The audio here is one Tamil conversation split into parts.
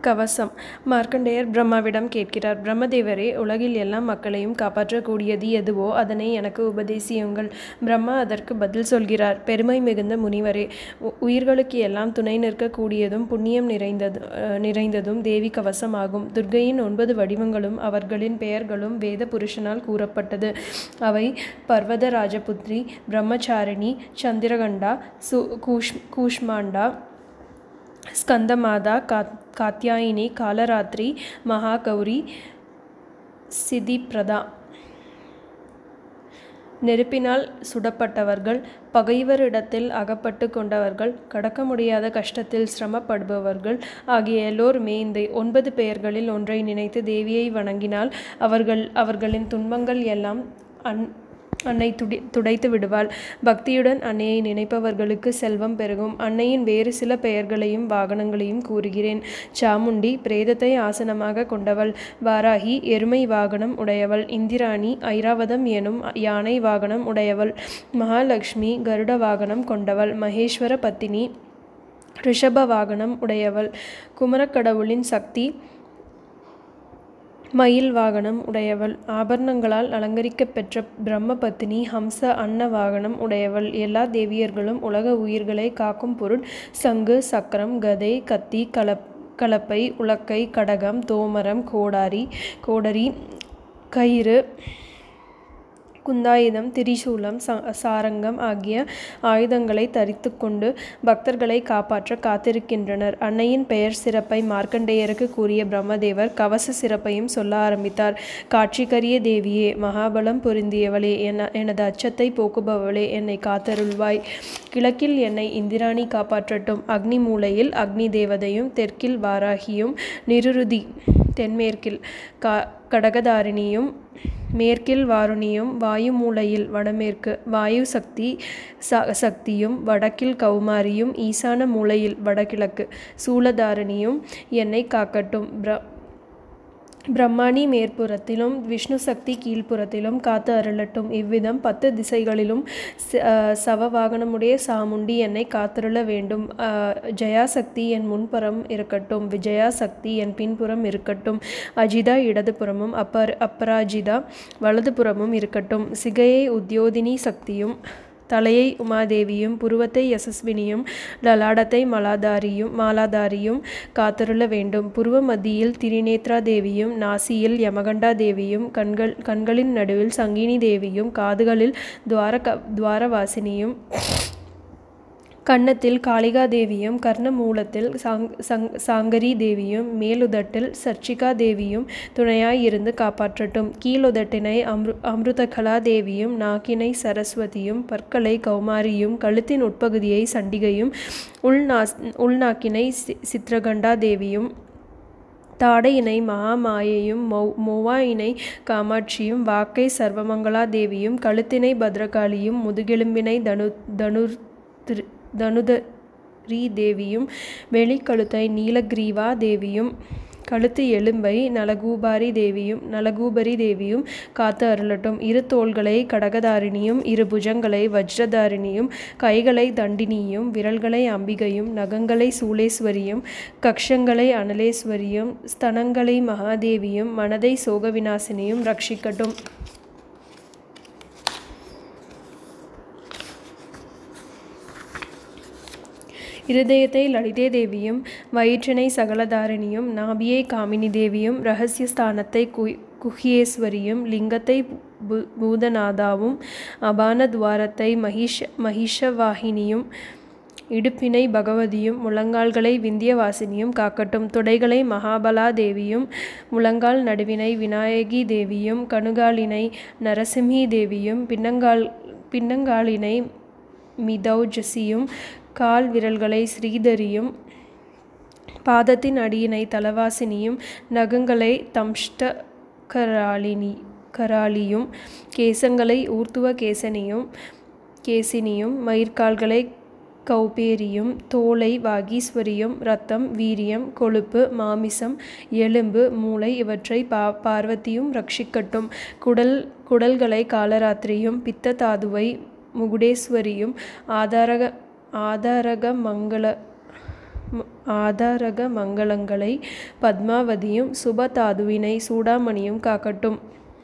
கவசம் மார்க்கண்டேயர் பிரம்மாவிடம் கேட்கிறார் பிரம்மதேவரே உலகில் எல்லா மக்களையும் காப்பாற்றக்கூடியது எதுவோ அதனை எனக்கு உபதேசியுங்கள் பிரம்மா அதற்கு பதில் சொல்கிறார் பெருமை மிகுந்த முனிவரே உயிர்களுக்கு எல்லாம் துணை நிற்கக்கூடியதும் புண்ணியம் நிறைந்தது நிறைந்ததும் தேவி கவசம் ஆகும் துர்க்கையின் ஒன்பது வடிவங்களும் அவர்களின் பெயர்களும் வேத புருஷனால் கூறப்பட்டது அவை பர்வத ராஜபுத்ரி பிரம்மச்சாரிணி சந்திரகண்டா சு கூஷ் கூஷ்மாண்டா ஸ்கந்தமாதா காத் காத்யாயினி காலராத்திரி மகாகௌரி சிதிப்ரதா நெருப்பினால் சுடப்பட்டவர்கள் பகைவரிடத்தில் அகப்பட்டு கொண்டவர்கள் கடக்க முடியாத கஷ்டத்தில் சிரமப்படுபவர்கள் ஆகிய எல்லோருமே இந்த ஒன்பது பெயர்களில் ஒன்றை நினைத்து தேவியை வணங்கினால் அவர்கள் அவர்களின் துன்பங்கள் எல்லாம் அன் அன்னை துடி துடைத்து விடுவாள் பக்தியுடன் அன்னையை நினைப்பவர்களுக்கு செல்வம் பெருகும் அன்னையின் வேறு சில பெயர்களையும் வாகனங்களையும் கூறுகிறேன் சாமுண்டி பிரேதத்தை ஆசனமாக கொண்டவள் வாராகி எருமை வாகனம் உடையவள் இந்திராணி ஐராவதம் எனும் யானை வாகனம் உடையவள் மகாலட்சுமி கருட வாகனம் கொண்டவள் மகேஸ்வர பத்தினி ரிஷப வாகனம் உடையவள் குமரக்கடவுளின் சக்தி மயில் வாகனம் உடையவள் ஆபரணங்களால் அலங்கரிக்கப் பெற்ற பிரம்ம பத்தினி ஹம்ச அன்ன வாகனம் உடையவள் எல்லா தேவியர்களும் உலக உயிர்களை காக்கும் பொருள் சங்கு சக்கரம் கதை கத்தி கலப் கலப்பை உலக்கை கடகம் தோமரம் கோடாரி கோடரி கயிறு குந்தாயுதம் திரிசூலம் சாரங்கம் ஆகிய ஆயுதங்களை தரித்து கொண்டு பக்தர்களை காப்பாற்ற காத்திருக்கின்றனர் அன்னையின் பெயர் சிறப்பை மார்க்கண்டேயருக்கு கூறிய பிரம்மதேவர் கவச சிறப்பையும் சொல்ல ஆரம்பித்தார் காட்சிக்கரிய தேவியே மகாபலம் பொருந்தியவளே என எனது அச்சத்தை போக்குபவளே என்னை காத்தருள்வாய் கிழக்கில் என்னை இந்திராணி காப்பாற்றட்டும் அக்னி மூலையில் அக்னி தேவதையும் தெற்கில் வாராகியும் நிருருதி தென்மேற்கில் கா கடகதாரிணியும் மேற்கில் வாருணியும் வாயு மூலையில் வடமேற்கு வாயு சக்தி ச சக்தியும் வடக்கில் கௌமாரியும் ஈசான மூலையில் வடகிழக்கு சூலதாரிணியும் என்னை காக்கட்டும் பிர பிரம்மாணி மேற்புறத்திலும் விஷ்ணு சக்தி கீழ்ப்புறத்திலும் காத்து அருளட்டும் இவ்விதம் பத்து திசைகளிலும் சவ வாகனமுடைய சாமுண்டி என்னை காத்தருள வேண்டும் ஜெயாசக்தி என் முன்புறம் இருக்கட்டும் விஜயா சக்தி என் பின்புறம் இருக்கட்டும் அஜிதா இடதுபுறமும் அப்பர் அப்பராஜிதா வலதுபுறமும் இருக்கட்டும் சிகையை உத்யோதினி சக்தியும் தலையை உமாதேவியும் புருவத்தை யசஸ்வினியும் லலாடத்தை மலாதாரியும் மாலாதாரியும் காத்தருள வேண்டும் புருவ மத்தியில் திரிநேத்ரா தேவியும் நாசியில் யமகண்டா தேவியும் கண்கள் கண்களின் நடுவில் சங்கினி தேவியும் காதுகளில் துவார துவாரவாசினியும் கன்னத்தில் காளிகா தேவியும் கர்ண மூலத்தில் சாங் சங் சாங்கரி தேவியும் மேலுதட்டில் சர்ச்சிகா தேவியும் துணையாய் இருந்து காப்பாற்றட்டும் கீழுதட்டினை அம்ரு அமிர்தகலா தேவியும் நாக்கினை சரஸ்வதியும் பற்களை கௌமாரியும் கழுத்தின் உட்பகுதியை சண்டிகையும் உள்நாஸ் உள்நாக்கினை சித்ரகண்டா தேவியும் தாடையினை மகாமாயையும் மௌ மொவ்வாயினை காமாட்சியும் வாக்கை சர்வமங்களா தேவியும் கழுத்தினை பத்ரகாளியும் முதுகெலும்பினை தனு தனுர் தனுதரி தேவியும் வெளிக்கழுத்தை நீலகிரீவா தேவியும் கழுத்து எலும்பை நலகூபாரி தேவியும் நலகூபரி தேவியும் காத்து அருளட்டும் இரு தோள்களை கடகதாரிணியும் இரு புஜங்களை வஜ்ரதாரிணியும் கைகளை தண்டினியும் விரல்களை அம்பிகையும் நகங்களை சூளேஸ்வரியும் கக்ஷங்களை அனலேஸ்வரியும் ஸ்தனங்களை மகாதேவியும் மனதை சோகவிநாசினியும் ரட்சிக்கட்டும் இருதயத்தை லலிதே தேவியும் வயிற்றினை சகலதாரிணியும் நாபியை காமினி தேவியும் ரகசிய ஸ்தானத்தை குய் குஹ்யேஸ்வரியும் லிங்கத்தை பூதநாதாவும் அபான துவாரத்தை மகிஷ மகிஷவாகினியும் இடுப்பினை பகவதியும் முழங்கால்களை விந்தியவாசினியும் காக்கட்டும் துடைகளை மகாபலா தேவியும் முழங்கால் நடுவினை விநாயகி தேவியும் கணுகாலினை நரசிம்ஹி தேவியும் பின்னங்கால் பின்னங்காலினை மிதௌஜசியும் கால் விரல்களை ஸ்ரீதரியும் பாதத்தின் அடியினை தலவாசினியும் நகங்களை தம்ஷ்ட கராளினி கராளியும் கேசங்களை ஊர்த்துவ கேசனியும் கேசினியும் மயிர்கால்களை கௌபேரியும் தோலை வாகீஸ்வரியும் இரத்தம் வீரியம் கொழுப்பு மாமிசம் எலும்பு மூளை இவற்றை பா பார்வதியும் ரட்சிக்கட்டும் குடல் குடல்களை காலராத்திரியும் பித்த தாதுவை முகுடேஸ்வரியும் ஆதாரக ஆதாரக மங்கள ஆதாரக மங்களங்களை பத்மாவதியும் சுபதாதுவினை சூடாமணியும் காக்கட்டும்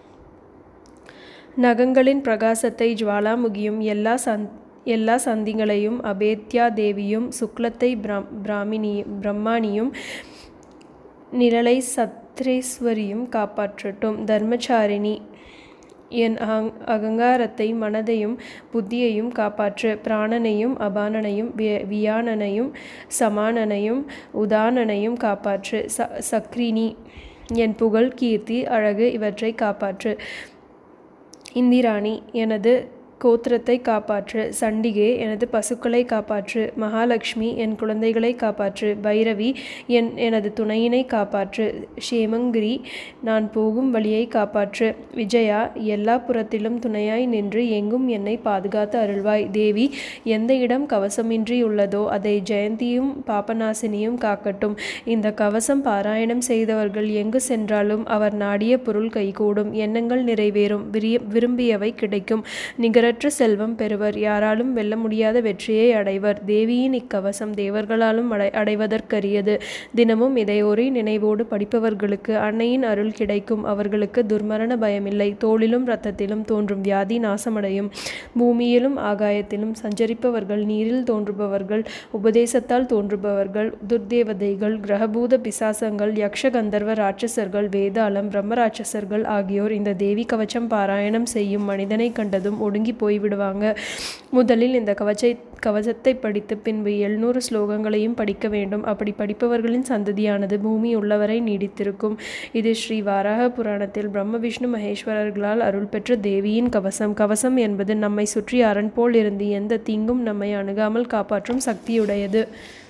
நகங்களின் பிரகாசத்தை ஜுவாலாமுகியும் எல்லா சந் எல்லா சந்திகளையும் அபேத்யா தேவியும் சுக்லத்தை பிரம் பிராமினி பிரம்மானியும் நிழலை சத்ரேஸ்வரியும் காப்பாற்றட்டும் தர்மச்சாரிணி என் அகங் அகங்காரத்தை மனதையும் புத்தியையும் காப்பாற்று பிராணனையும் அபானனையும் விய வியானனையும் சமானனையும் உதானனையும் காப்பாற்று ச சக்ரினி என் புகழ் கீர்த்தி அழகு இவற்றை காப்பாற்று இந்திராணி எனது கோத்திரத்தை காப்பாற்று சண்டிகே எனது பசுக்களை காப்பாற்று மகாலட்சுமி என் குழந்தைகளை காப்பாற்று பைரவி என் எனது துணையினை காப்பாற்று ஷேமங்கிரி நான் போகும் வழியை காப்பாற்று விஜயா எல்லா புறத்திலும் துணையாய் நின்று எங்கும் என்னை பாதுகாத்து அருள்வாய் தேவி எந்த இடம் கவசமின்றி உள்ளதோ அதை ஜெயந்தியும் பாபநாசினியும் காக்கட்டும் இந்த கவசம் பாராயணம் செய்தவர்கள் எங்கு சென்றாலும் அவர் நாடிய பொருள் கைகூடும் எண்ணங்கள் நிறைவேறும் விரிய விரும்பியவை கிடைக்கும் நிகர நிகரற்ற செல்வம் பெறுவர் யாராலும் வெல்ல முடியாத வெற்றியை அடைவர் தேவியின் இக்கவசம் தேவர்களாலும் அடை அடைவதற்கரியது தினமும் இதை ஒரே நினைவோடு படிப்பவர்களுக்கு அன்னையின் அருள் கிடைக்கும் அவர்களுக்கு துர்மரண பயமில்லை தோளிலும் இரத்தத்திலும் தோன்றும் வியாதி நாசமடையும் பூமியிலும் ஆகாயத்திலும் சஞ்சரிப்பவர்கள் நீரில் தோன்றுபவர்கள் உபதேசத்தால் தோன்றுபவர்கள் துர்தேவதைகள் கிரகபூத பிசாசங்கள் யக்ஷ கந்தர்வ ராட்சசர்கள் வேதாளம் பிரம்மராட்சசர்கள் ஆகியோர் இந்த தேவி கவச்சம் பாராயணம் செய்யும் மனிதனை கண்டதும் ஒடுங்கி போய்விடுவாங்க முதலில் இந்த கவச்சை கவசத்தை படித்து பின்பு எழுநூறு ஸ்லோகங்களையும் படிக்க வேண்டும் அப்படி படிப்பவர்களின் சந்ததியானது பூமி உள்ளவரை நீடித்திருக்கும் இது ஸ்ரீ வாராக புராணத்தில் பிரம்ம விஷ்ணு மகேஸ்வரர்களால் அருள் பெற்ற தேவியின் கவசம் கவசம் என்பது நம்மை சுற்றி அரண் போல் இருந்து எந்த தீங்கும் நம்மை அணுகாமல் காப்பாற்றும் சக்தியுடையது